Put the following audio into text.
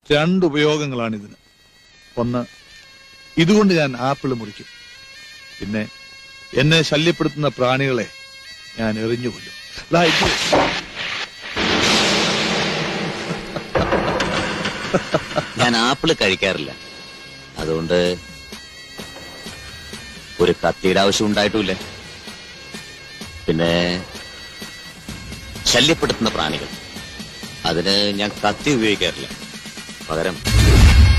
രണ്ട് ഉപയോഗങ്ങളാണ് ഇതിന് ഒന്ന് ഇതുകൊണ്ട് ഞാൻ ആപ്പിൾ മുറിക്കും പിന്നെ എന്നെ ശല്യപ്പെടുത്തുന്ന പ്രാണികളെ ഞാൻ എറിഞ്ഞു കൊല്ലും ദാ ഇത്. ഞാൻ ആപ്പിള് കഴിക്കാറില്ല അതുകൊണ്ട് ഒരു കത്തിയുടെ ആവശ്യം ഉണ്ടായിട്ടുമില്ല പിന്നെ ശല്യപ്പെടുത്തുന്ന പ്രാണികൾ അതിന് ഞാൻ കത്തി ഉപയോഗിക്കാറില്ല പകരം